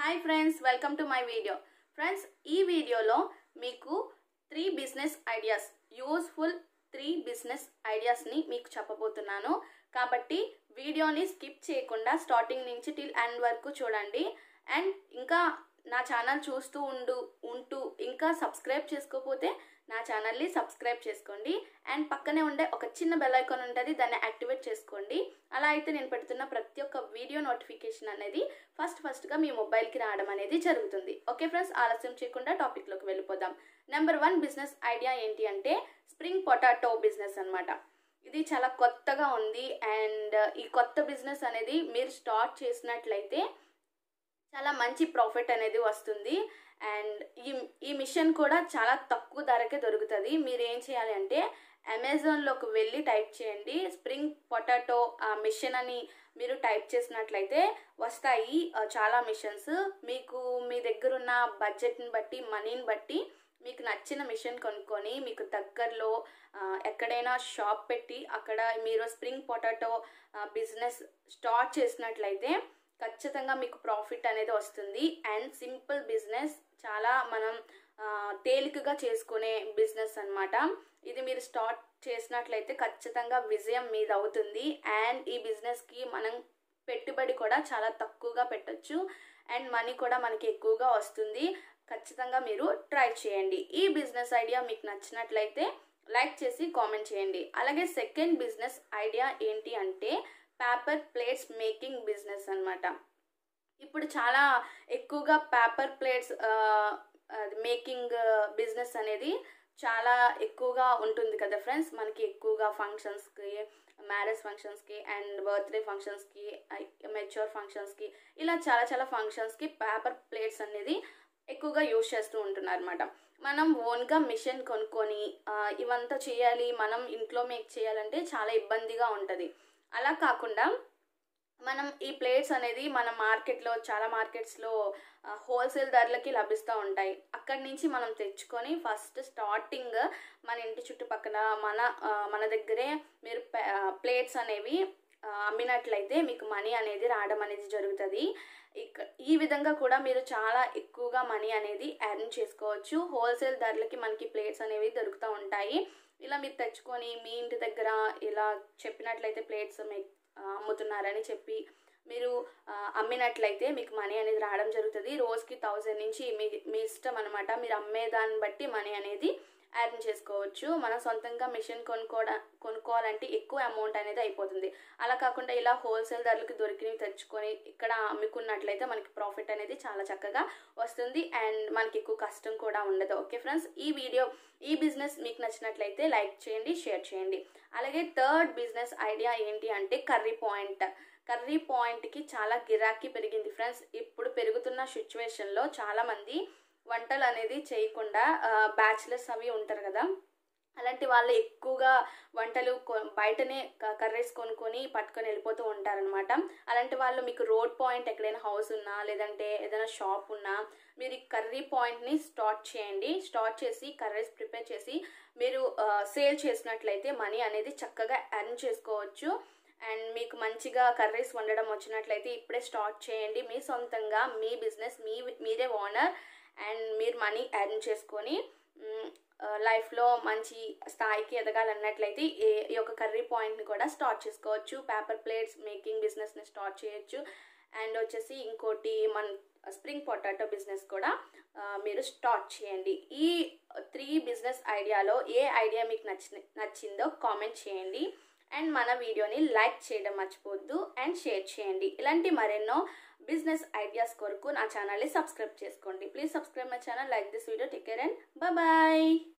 hi friends welcome to my video friends ఈ వీడియోలో మీకు three business ideas useful three business ఐడియాస్ని మీకు చెప్పబోతున్నాను కాబట్టి వీడియోని స్కిప్ చేయకుండా స్టార్టింగ్ నుంచి టిల్ ఎండ్ వరకు చూడండి అండ్ ఇంకా నా ఛానల్ చూస్తూ ఉండు ఉంటూ ఇంకా సబ్స్క్రైబ్ చేసుకోకపోతే నా ఛానల్ని సబ్స్క్రైబ్ చేసుకోండి అండ్ పక్కనే ఉండే ఒక చిన్న బెల్ ఐకాన్ ఉంటుంది దాన్ని యాక్టివేట్ చేసుకోండి అలా అయితే నేను పెడుతున్న ప్రతి ఒక్క వీడియో నోటిఫికేషన్ అనేది ఫస్ట్ ఫస్ట్గా మీ మొబైల్కి రావడం అనేది జరుగుతుంది ఓకే ఫ్రెండ్స్ ఆలస్యం చేయకుండా టాపిక్లోకి వెళ్ళిపోదాం నెంబర్ వన్ బిజినెస్ ఐడియా ఏంటి అంటే స్ప్రింగ్ పొటాటో బిజినెస్ అనమాట ఇది చాలా కొత్తగా ఉంది అండ్ ఈ కొత్త బిజినెస్ అనేది మీరు స్టార్ట్ చేసినట్లయితే చాలా మంచి ప్రాఫిట్ అనేది వస్తుంది అండ్ ఈ ఈ మిషన్ కూడా చాలా తక్కువ ధరకే దొరుకుతుంది మీరు ఏం చేయాలి అంటే అమెజాన్లోకి వెళ్ళి టైప్ చేయండి స్ప్రింగ్ పొటాటో మిషన్ అని మీరు టైప్ చేసినట్లయితే వస్తాయి ఆ, చాలా మిషన్స్ మీకు మీ దగ్గర ఉన్న బడ్జెట్ని బట్టి మనీని బట్టి మీకు నచ్చిన మిషన్ కొనుక్కొని మీకు దగ్గరలో ఆ, ఎక్కడైనా షాప్ పెట్టి అక్కడ మీరు స్ప్రింగ్ పొటాటో బిజినెస్ స్టార్ట్ చేసినట్లయితే ఖచ్చితంగా మీకు ప్రాఫిట్ అనేది వస్తుంది అండ్ సింపుల్ బిజినెస్ చాలా మనం ఆ, తేలికగా చేసుకునే బిజినెస్ అన్నమాట ఇది మీరు స్టార్ట్ చేసినట్లయితే ఖచ్చితంగా విజయం మీద అవుతుంది అండ్ ఈ బిజినెస్కి మనం పెట్టుబడి కూడా చాలా తక్కువగా పెట్టొచ్చు అండ్ మనీ కూడా మనకి ఎక్కువగా వస్తుంది ఖచ్చితంగా మీరు ట్రై చేయండి ఈ బిజినెస్ ఐడియా మీకు నచ్చినట్లయితే లైక్ చేసి కామెంట్ చేయండి అలాగే సెకండ్ బిజినెస్ ఐడియా ఏంటి అంటే పేపర్ ప్లేట్స్ మేకింగ్ బిజినెస్ అన్నమాట ఇప్పుడు చాలా ఎక్కువగా పేపర్ ప్లేట్స్ మేకింగ్ బిజినెస్ అనేది చాలా ఎక్కువగా ఉంటుంది కదా ఫ్రెండ్స్ మనకి ఎక్కువగా ఫంక్షన్స్కి మ్యారేజ్ ఫంక్షన్స్కి అండ్ బర్త్డే ఫంక్షన్స్కి మెచ్యూర్ ఫంక్షన్స్కి ఇలా చాలా చాలా ఫంక్షన్స్కి పేపర్ ప్లేట్స్ అనేది ఎక్కువగా యూజ్ చేస్తూ ఉంటున్నారు అనమాట మనం ఓన్గా మిషన్ కొనుక్కొని ఆ, ఇవంతా చేయాలి మనం ఇంట్లో మేక్ చేయాలంటే చాలా ఇబ్బందిగా ఉంటుంది అలా కాకుండా మనం ఈ ప్లేట్స్ అనేది మన మార్కెట్లో చాలా మార్కెట్స్లో హోల్సేల్ ధరలకి లభిస్తూ ఉంటాయి అక్కడి నుంచి మనం తెచ్చుకొని ఫస్ట్ స్టార్టింగ్ మన ఇంటి చుట్టుపక్కల మన ఆ, మన దగ్గరే మీరు ప్లేట్స్ అనేవి ఆ, అమ్మినట్లయితే మీకు మనీ అనేది రావడం అనేది జరుగుతుంది ఇక ఈ విధంగా కూడా మీరు చాలా ఎక్కువగా మనీ అనేది ఎర్న్ చేసుకోవచ్చు హోల్సేల్ ధరలకి మనకి ప్లేట్స్ అనేవి దొరుకుతూ ఉంటాయి ఇలా మీరు తెచ్చుకొని మీ ఇంటి దగ్గర ఇలా చెప్పినట్లయితే ప్లేట్స్ మీ ఆ, అమ్ముతున్నారని చెప్పి మీరు ఆ, అమ్మినట్లయితే మీకు మనీ అనేది రావడం జరుగుతుంది రోజుకి థౌజండ్ నుంచి మీ మీ ఇష్టం అనమాట మీరు అమ్మే దాన్ని బట్టి మనీ అనేది ఎర్న్ చేసుకోవచ్చు మనం సొంతంగా మిషన్ కొనుక్కోవడా కొనుక్కోవాలంటే ఎక్కువ అమౌంట్ అనేది అయిపోతుంది అలా కాకుండా ఇలా హోల్సేల్ ధరలకు దొరికినవి తెచ్చుకొని ఇక్కడ అమ్ముకున్నట్లయితే మనకి ప్రాఫిట్ అనేది చాలా చక్కగా వస్తుంది అండ్ మనకి ఎక్కువ కష్టం కూడా ఉండదు ఓకే ఫ్రెండ్స్ ఈ వీడియో ఈ బిజినెస్ మీకు నచ్చినట్లయితే లైక్ చేయండి షేర్ చేయండి అలాగే థర్డ్ బిజినెస్ ఐడియా ఏంటి అంటే కర్రీ పాయింట్ కర్రీ పాయింట్కి చాలా గిరాకీ పెరిగింది ఫ్రెండ్స్ ఇప్పుడు పెరుగుతున్న సిచ్యువేషన్లో చాలామంది వంటలు అనేది చేయకుండా బ్యాచిలర్స్ అవి ఉంటారు కదా అలాంటి వాళ్ళు ఎక్కువగా వంటలు కొ- బయటనే క- కర్రీస్ కొనుక్కొని పట్టుకొని వెళ్ళిపోతూ ఉంటారనమాట అలాంటి వాళ్ళు మీకు రోడ్ పాయింట్ ఎక్కడైనా హౌస్ ఉన్నా లేదంటే ఏదైనా షాప్ ఉన్నా మీరు ఈ కర్రీ పాయింట్ని స్టార్ట్ చేయండి స్టార్ట్ చేసి కర్రీస్ ప్రిపేర్ చేసి మీరు సేల్ చేసినట్లయితే మనీ అనేది చక్కగా ఎర్న్ చేసుకోవచ్చు అండ్ మీకు మంచిగా కర్రీస్ వండడం వచ్చినట్లయితే ఇప్పుడే స్టార్ట్ చేయండి మీ సొంతంగా మీ బిజినెస్ మీ మీరే ఓనర్ అండ్ మీరు మనీ ఎర్న్ చేసుకొని మ్, ఆ, లైఫ్లో మంచి స్థాయికి ఎదగాలన్నట్లయితే ఈ ఈ యొక్క కర్రీ పాయింట్ని కూడా స్టార్ట్ చేసుకోవచ్చు పేపర్ ప్లేట్స్ మేకింగ్ బిజినెస్ని స్టార్ట్ చేయొచ్చు అండ్ వచ్చేసి ఇంకోటి మన స్ప్రింగ్ పొటాటో బిజినెస్ కూడా ఆ, మీరు స్టార్ట్ చేయండి ఈ త్రీ బిజినెస్ ఐడియాలో ఏ ఐడియా మీకు నచ్చి నచ్చిందో కామెంట్ చేయండి అండ్ మన వీడియోని లైక్ చేయడం మర్చిపోవద్దు అండ్ షేర్ చేయండి ఇలాంటి మరెన్నో బిజినెస్ ఐడియాస్ కొరకు నా ఛానల్ని సబ్స్క్రైబ్ చేసుకోండి please subscribe my channel like this video take care and bye